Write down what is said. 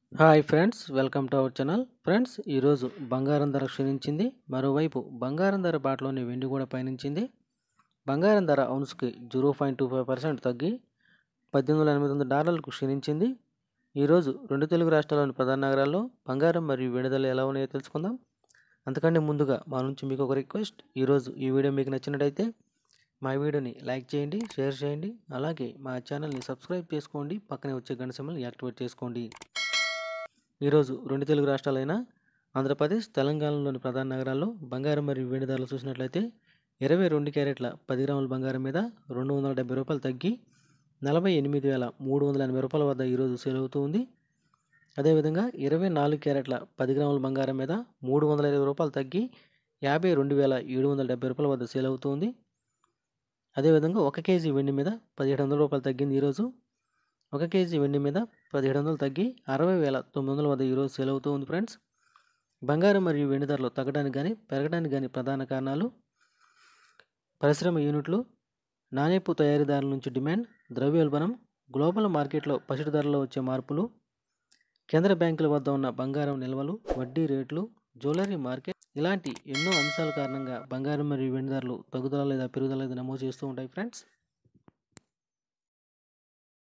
hi friends welcome to our channel friends ఈరోజు బంగారం ధర క్షీణించింది మరోవైపు బంగారం ధర బాటలోని వెండి కూడా పయనించింది బంగారం ధర అవున్స్కి zero point two five percent తగ్గి పద్దెనిమిది వందల ఎనిమిది వందల డాలర్లకు క్షీణించింది ఈరోజు రెండు తెలుగు రాష్ట్రాల్లోని ప్రధాన నగరాల్లో బంగారం మరియు వెండి ధరలు ఎలా ఉన్నాయో తెలుసుకుందాం అంతకంటే ముందుగా మా నుంచి మీకు ఒక రిక్వెస్ట్ ఈరోజు ఈ వీడియో మీకు నచ్చినట్టయితే మా వీడియోని లైక్ చేయండి షేర్ చేయండి అలాగే మా ఛానల్ని సబ్స్క్రైబ్ చేసుకోండి పక్కనే వచ్చే గంట సింబల్ని యాక్టివేట్ చేసుకోండి ఈరోజు రెండు తెలుగు రాష్ట్రాలైన ఆంధ్రప్రదేశ్ తెలంగాణలోని ప్రధాన నగరాల్లో బంగారం మరియు వెండి ధరలు చూసినట్లయితే ఇరవై రెండు క్యారెట్ల పది గ్రాముల బంగారం మీద రెండు వందల డెబ్బై రూపాయలు తగ్గి నలభై ఎనిమిది వేల మూడు వందల ఎనభై రూపాయల వద్ద ఈరోజు సేల్ అవుతూ ఉంది అదేవిధంగా ఇరవై నాలుగు క్యారెట్ల పది గ్రాముల బంగారం మీద మూడు వందల ఇరవై రూపాయలు తగ్గి యాభై రెండు వేల ఏడు వందల డెబ్బై రూపాయల వద్ద సేల్ అవుతుంది అదేవిధంగా ఒక కేజీ వెండి మీద పదిహేడు వందల రూపాయలు తగ్గింది ఈరోజు ఒక కేజీ వెండి మీద పదిహేడు వందలు తగ్గి అరవై వేల తొమ్మిది వందల వద్ద ఈరోజు సేల్ అవుతూ ఉంది ఫ్రెండ్స్ బంగారం మరియు వెండి ధరలు తగ్గడానికి కానీ పెరగడానికి కానీ ప్రధాన కారణాలు పరిశ్రమ యూనిట్లు నాణ్యపు తయారీదారుల నుంచి డిమాండ్ ద్రవ్యోల్బణం గ్లోబల్ మార్కెట్లో పసిడి ధరలో వచ్చే మార్పులు కేంద్ర బ్యాంకుల వద్ద ఉన్న బంగారం నిల్వలు వడ్డీ రేట్లు జ్యువెలరీ మార్కెట్ ఇలాంటి ఎన్నో అంశాల కారణంగా బంగారం మరియు వెండి ధరలు తగ్గుదల లేదా పెరుగుదల లేదా నమోదు చేస్తూ ఉంటాయి ఫ్రెండ్స్